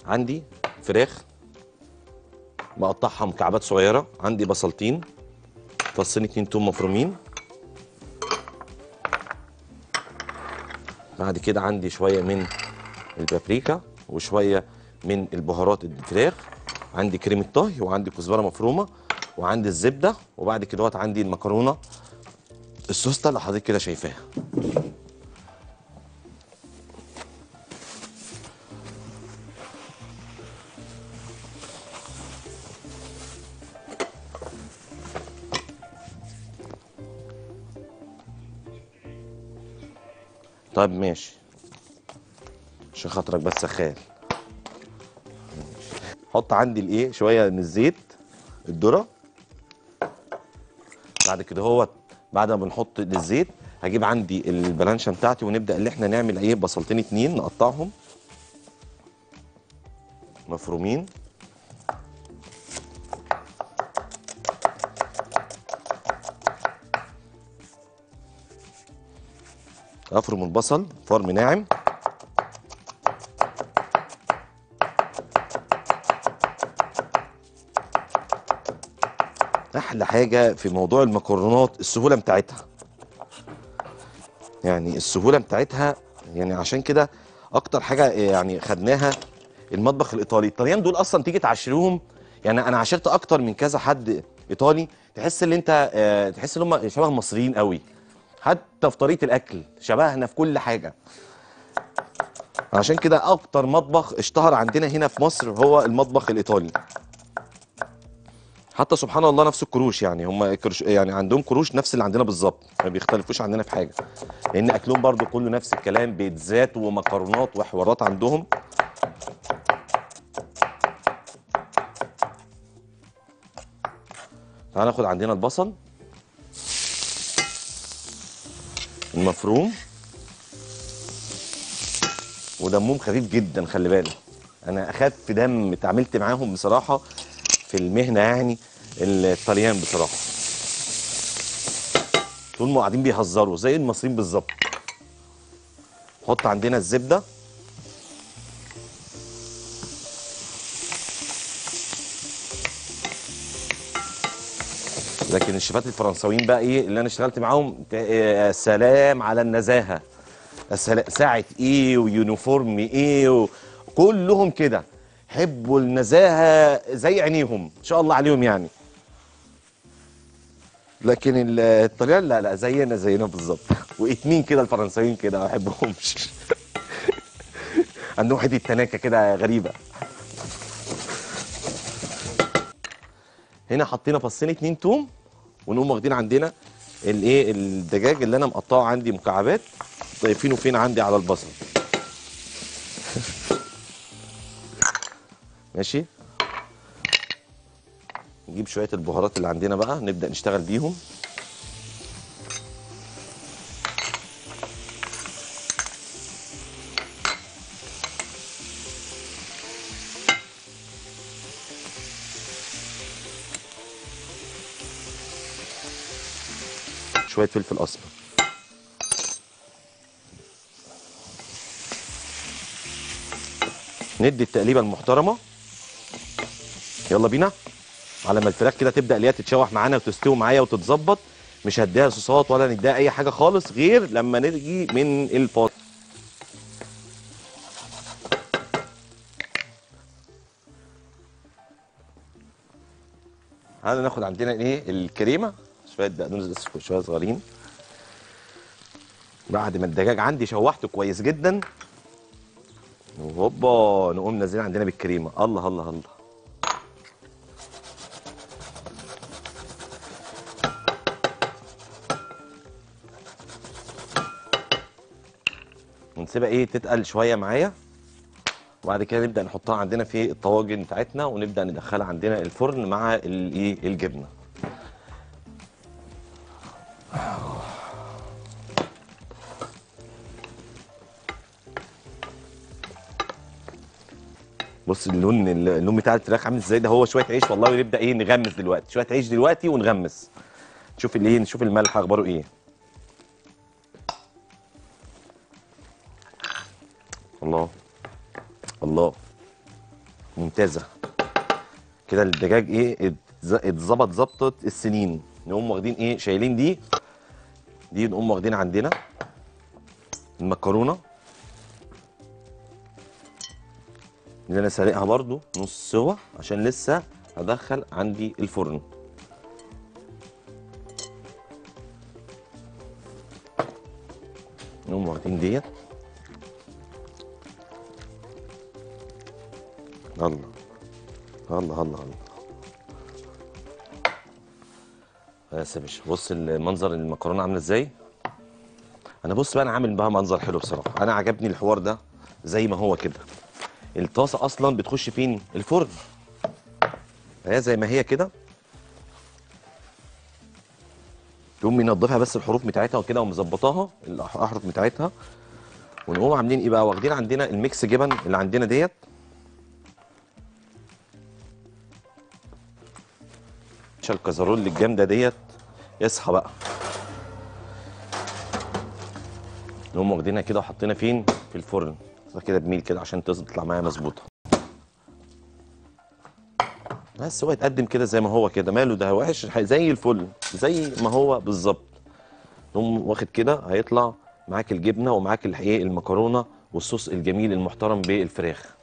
عندي فراخ بقطعها مكعبات صغيره عندي بصلتين فصين اتنين توم مفرومين بعد كده عندي شويه من البابريكا وشويه من البهارات الفراخ عندي كريمه طهي وعندي كزبره مفرومه وعندي الزبده وبعد كده وقت عندي المكرونه السوسته اللي حضرتك كده شايفاها طيب ماشي عشان خاطرك بس سخان حط عندي الايه شويه من الزيت الذره بعد كده هو بعد ما بنحط الزيت هجيب عندي البلانشه بتاعتي ونبدا اللي احنا نعمل ايه بصلتين اتنين نقطعهم مفرومين افرم البصل فرم ناعم احلى حاجه في موضوع المكرونات السهوله بتاعتها يعني السهوله بتاعتها يعني عشان كده اكتر حاجه يعني خدناها المطبخ الايطالي الطليان دول اصلا تيجي تعاشرهم يعني انا عاشرت اكتر من كذا حد ايطالي تحس ان انت آه، تحس ان هم شبه المصريين قوي حتى في طريقه الاكل شبهنا في كل حاجه عشان كده اكتر مطبخ اشتهر عندنا هنا في مصر هو المطبخ الايطالي حتى سبحان الله نفس الكروش يعني هم كروش يعني عندهم كروش نفس اللي عندنا بالظبط ما بيختلفوش عننا في حاجه لان اكلهم برضو كله نفس الكلام بيتزات ومكرونات وحوارات عندهم تعال ناخد عندنا البصل المفروم ودمهم خفيف جدا خلي بالك انا اخف دم اتعاملت معاهم بصراحه في المهنه يعني الطليان بصراحه طول ما قاعدين بيهزروا زي المصريين بالظبط نحط عندنا الزبده لكن الشيفات الفرنساويين بقى ايه اللي انا اشتغلت معاهم ت- آه، سلام على النزاهه السلا- ساعه ايه ويونيفورم ايه كلهم كده حبوا النزاهه زي عينيهم ان شاء الله عليهم يعني لكن ال- الطليان لا لا زينا زينا بالظبط واتنين كده الفرنساويين كده ما بحبهمش عندهم حته تناكه كده غريبه هنا حطينا فصين اتنين توم ونقوم واخدين عندنا الايه الدجاج اللي انا مقطعه عندي مكعبات ضايفينه فين عندي على البصل ماشي نجيب شويه البهارات اللي عندنا بقى نبدا نشتغل بيهم شويه فلفل اسمر ندي التقليبه المحترمه يلا بينا على ما الفراخ كده تبدا اللي هي تتشوح معانا وتستوي معايا وتتظبط مش هديها صوصات ولا نديها اي حاجه خالص غير لما نيجي من الفاصل هذا ناخد عندنا ايه الكريمه شويه بقدونس بس شويه صغيرين بعد ما الدجاج عندي شوحته كويس جدا وهوبا نقوم نازلين عندنا بالكريمه الله الله الله ونسيبها ايه تتقل شويه معايا وبعد كده نبدا نحطها عندنا في الطواجن بتاعتنا ونبدا ندخلها عندنا الفرن مع الايه الجبنه بص اللون اللون بتاع الفراخ عامل ازاي ده هو شويه عيش والله ونبدا ايه نغمس دلوقتي شويه عيش دلوقتي ونغمس نشوف الايه نشوف الملح اخباره ايه الله الله ممتازه كده الدجاج ايه اتز- اتظبط ظبطه السنين نقوم واخدين ايه شايلين دي دي نقوم واخدين عندنا المكرونه اللي انا سالقها برضو نص سوا عشان لسه هدخل عندي الفرن نقوم واخدين ديت الله الله الله الله بس يا باشا بص المنظر المكرونه عامله ازاي انا بص بقى انا عامل بقى منظر حلو بصراحه انا عجبني الحوار ده زي ما هو كده الطاسه اصلا بتخش فين الفرن هي زي ما هي كده تقوم منضفها بس الحروف بتاعتها وكده ومظبطاها الاحرف بتاعتها ونقوم عاملين ايه بقى واخدين عندنا الميكس جبن اللي عندنا ديت عشان الكازرول الجامده ديت يصحى بقى نقوم واخدينها كده وحاطينها فين في الفرن كده بميل كده عشان تطلع معايا مظبوطه بس هو يتقدم كده زي ما هو كده ماله ده وحش زي الفل زي ما هو بالظبط نقوم واخد كده هيطلع معاك الجبنه ومعاك الايه المكرونه والصوص الجميل المحترم بالفراخ